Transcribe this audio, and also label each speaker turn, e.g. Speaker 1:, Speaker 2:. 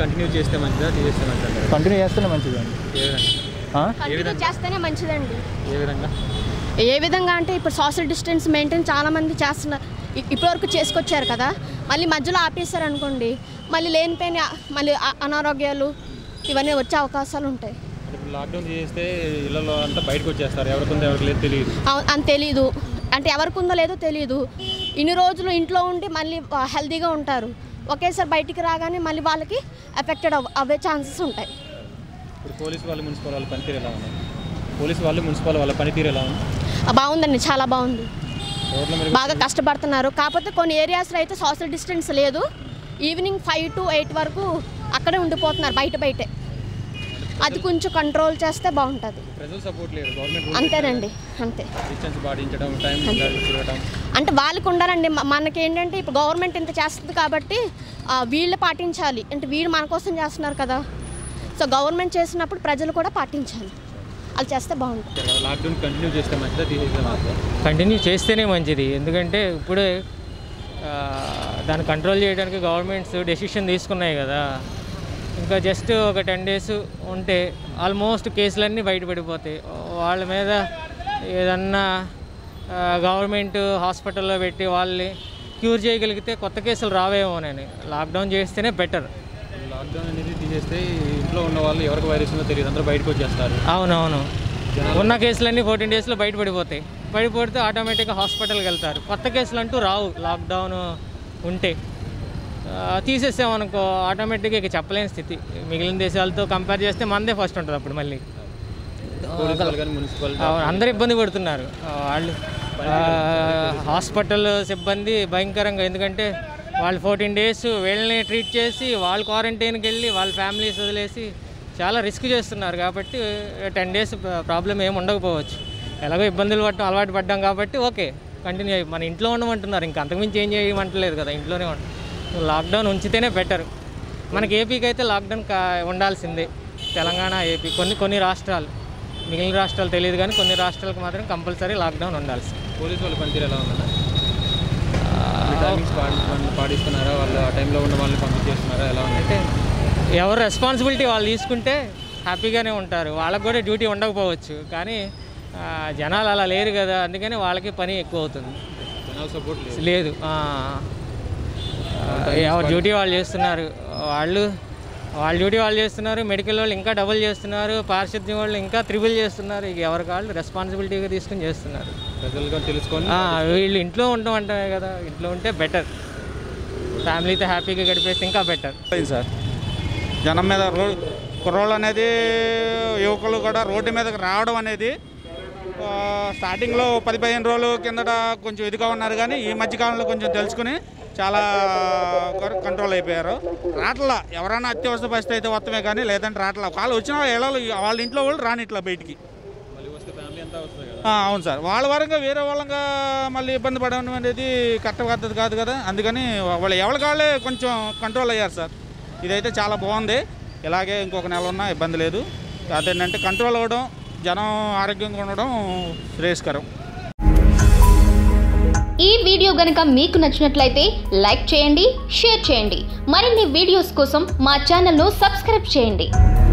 Speaker 1: Continue చేస్తే మంచిదా తీసేస్తే మంచిదా
Speaker 2: కంటిన్యూ చేస్తేనే మంచిదండి
Speaker 1: ఏ విధంగా
Speaker 2: ఆ?
Speaker 3: కంటిన్యూ చేస్తేనే మంచిదండి
Speaker 1: ఏ విధంగా
Speaker 3: ఏ విధంగా అంటే ఇప్పుడు సోషల్ డిస్టెన్స్ మెయింటైన్ చాలా మంది చేస్తున్నారు ఇ- ఇప్పటివరకు చేసుకొచ్చారు కదా మళ్ళీ మధ్యలో ఆపేశారు అనుకోండి మళ్ళీ లేనిపోయిన మళ్ళీ అ- అనారోగ్యాలు ఇవన్నీ వచ్చే అవకాశాలు ఉంటాయి
Speaker 1: ఇప్పుడు లాక్డౌన్ చేస్తే ఇళ్ళలో అంతా బయటకు వచ్చేస్తారు ఎవరికి ఉందో ఎవరికి లేదు తెలియదు
Speaker 3: అవ- అని తెలీదు అంటే ఎవరికి ఉందో లేదో తెలియదు ఇన్ని రోజులు ఇంట్లో ఉండి మళ్ళీ హెల్తీగా ఉంటారు ఒకేసారి బయటికి రాగానే మళ్ళీ వాళ్ళకి ఎఫెక్టెడ్ అవ్ అవే ఛాన్సెస్ ఉంటాయి
Speaker 1: ఇప్పుడు పోలీసు వాళ్ళు మున్సిపల్ వాళ్ళ పనితీరు ఎలా ఉంది పోలీసు వాళ్ళు మున్సిపల్ వాళ్ళ పనితీరు ఎలా ఉంది
Speaker 3: ఆ, బాగుందండి చాలా బాగుంది
Speaker 1: రోడ్ల మీద
Speaker 3: బాగా కష్టపడుతున్నారు కాకపోతే కొన్ని ఏరియాస్లో అయితే సోషల్ డిస్టెన్స్ లేదు ఈవినింగ్ ఫైవ్ టు ఎయిట్ వరకు అక్కడే ఉండిపోతున్నారు బయట బయటే అది కొంచెం కంట్రోల్ చేస్తే బాగుంటుంది
Speaker 1: ప్రజలు సపోర్ట్ లేదు గవర్నమెంట్
Speaker 3: అంతేనండి అంతే
Speaker 1: డిస్టెన్స్ పాటించడం టైం తిరగడం
Speaker 3: అంటే వాళ్ళకి ఉండాలండి మ- మనకి ఏంటంటే ఇప్పుడు గవర్నమెంట్ ఇంత చేస్తుంది కాబట్టి ఆ, వీళ్ళు పాటించాలి అంటే వీళ్ళు మన కోసం చేస్తున్నారు కదా సో గవర్నమెంట్ చేసినప్పుడు ప్రజలు కూడా పాటించాలి అది చేస్తే బాగుంటుంది
Speaker 1: లాక్డౌన్ కంటిన్యూ చేస్తే మంచిదా తీసేస్తే మంచిదా
Speaker 4: కంటిన్యూ చేస్తేనే మంచిది ఎందుకంటే ఇప్పుడే ఆ, దాన్ని కంట్రోల్ చేయడానికి గవర్నమెంట్స్ డెసిషన్ తీసుకున్నాయి కదా ఇంకా జస్ట్ ఒక టెన్ డేస్ ఉంటే ఆల్మోస్ట్ కేసులన్నీ బయటపడిపోతాయి వాళ్ళ మీద ఏదన్నా గవర్నమెంట్ హాస్పిటల్లో పెట్టి వాళ్ళని క్యూర్ చేయగలిగితే కొత్త కేసులు రావేమోనని లాక్డౌన్ చేస్తేనే బెటర్
Speaker 1: లాక్డౌన్ అనేది తీసేస్తే ఇంట్లో ఉన్న వాళ్ళు ఎవరికి వైరస్ ఉందో తెలియదు అందరూ బయటకు వచ్చేస్తారు
Speaker 4: అవునవును ఉన్న కేసులన్నీ ఫోర్టీన్ డేస్లో బయటపడిపోతాయి బయటపడితే ఆటోమేటిక్గా హాస్పిటల్కి వెళ్తారు కొత్త కేసులు అంటూ రావు లాక్డౌన్ ఉంటే ఆ, తీసేసామనుకో ఆటోమేటిక్గా ఇక చెప్పలేని స్థితి మిగిలిన దేశాలతో కంపేర్ చేస్తే మనదే ఫస్ట్ ఉంటుంది అప్పుడు మళ్ళీ
Speaker 1: పోలీసు వాళ్ళు కానీ మున్సిపల్
Speaker 4: అవును, అందరూ ఇబ్బంది పడుతున్నారు ఆ, వాళ్ళు ఆ, హాస్పిటల్ సిబ్బంది భయంకరంగా ఎందుకంటే వాళ్ళు ఫోర్టీన్ డేస్ వీళ్ళని ట్రీట్ చేసి వాళ్ళు క్వారంటైన్కి వెళ్ళి వాళ్ళ ఫ్యామిలీస్ వదిలేసి చాలా రిస్క్ చేస్తున్నారు కాబట్టి టెన్ డేస్ ప్రాబ్లం ఏమి ఉండకపోవచ్చు ఎలాగో ఇబ్బందులు పట్టడం అలవాటు పడ్డాం కాబట్టి ఓకే కంటిన్యూ అయ్యి మన ఇంట్లో ఉండమంటున్నారు ఇంకా అంతకుమించి ఏం చేయమంటలేదు కదా ఇంట్లోనే ఉండ లాక్డౌన్ ఉంచితేనే బెటర్ మనకి ఏపీకి అయితే లాక్డౌన్ కా ఉండాల్సిందే తెలంగాణ ఏపీ కొన్ని కొన్ని రాష్ట్రాలు మిగిలిన రాష్ట్రాలు తెలియదు కానీ కొన్ని రాష్ట్రాలకు మాత్రం కంపల్సరీ లాక్డౌన్ ఉండాల్సింది
Speaker 1: పోలీసు వాళ్ళ పనితీరు ఎలా ఉందన్న టైమింగ్స్ పాటి పాటిస్తున్నారా వాళ్ళు ఆ టైంలో ఉన్న వాళ్ళని పంపించేస్తున్నారా ఎలా ఉంది
Speaker 4: అంటే ఎవరు రెస్పాన్సిబిలిటీ వాళ్ళు తీసుకుంటే హ్యాపీగానే ఉంటారు వాళ్ళకు కూడా డ్యూటీ ఉండకపోవచ్చు కానీ ఆ, జనాలు అలా లేరు కదా అందుకని వాళ్ళకి పని ఎక్కువ అవుతుంది
Speaker 1: జనాల సపోర్ట్ లేదు
Speaker 4: లేదు ఆ, ఆ, ఎవరు డ్యూటీ వాళ్ళు చేస్తున్నారు వాళ్ళు వాళ్ళ డ్యూటీ వాళ్ళు చేస్తున్నారు మెడికల్ వాళ్ళు ఇంకా డబుల్ చేస్తున్నారు పారిశుద్ధ్యం వాళ్ళు ఇంకా త్రిబుల్ చేస్తున్నారు ఇక ఎవరికి వాళ్ళు రెస్పాన్సిబిలిటీగా తీసుకుని చేస్తున్నారు
Speaker 1: ప్రజలుగా తెలుసుకొని
Speaker 4: ఆ, వీళ్ళు ఇంట్లో ఉండడం అంటే కదా ఇంట్లో ఉంటే బెటర్ ఫ్యామిలీతో హ్యాపీగా గడిపేస్తే ఇంకా బెటర్
Speaker 5: అయింది సార్ జనం మీద రోడ్ కుర్రోళ్ళు అనేది యువకులు కూడా రోడ్డు మీదకి రావడం అనేది ఆ, స్టార్టింగ్లో పది పదిహేను రోజులు కిందట కొంచెం ఇదిగా ఉన్నారు కానీ ఈ మధ్యకాలంలో కొంచెం తెలుసుకుని చాలా కొర- కంట్రోల్ అయిపోయారు రాట్లా ఎవరైనా అత్యవసర పరిస్థితి అయితే వస్తమే కానీ లేదంటే రాట్లా వాళ్ళు వచ్చిన వాళ్ళు వాళ్ళ ఇంట్లో వాళ్ళు రానిట్లా బయటికి
Speaker 1: మళ్ళీ వస్తే ఫ్యామిలీ అంతా వస్తుంది కదా
Speaker 5: ఆ, అవును సార్ వాళ్ళ వరంగా వేరే వాళ్ళంగా మళ్ళీ ఇబ్బంది పడడం అనేది కరెక్ట్ పద్ధతి కాదు కదా అందుకని వాళ్ళు ఎవరి వాళ్ళే కొంచెం కంట్రోల్ అయ్యారు సార్ ఇదైతే చాలా బాగుంది ఇలాగే ఇంకొక నెల ఉన్నా ఇబ్బంది లేదు అదేంటంటే కంట్రోల్ అవ్వడం జనం ఆరోగ్యంగా ఉండడం శ్రేయస్కరం
Speaker 6: ఈ వీడియో గనుక మీకు నచ్చినట్లయితే లైక్ చేయండి షేర్ చేయండి మరిన్ని వీడియోస్ కోసం మా ఛానల్ను సబ్స్క్రైబ్ చేయండి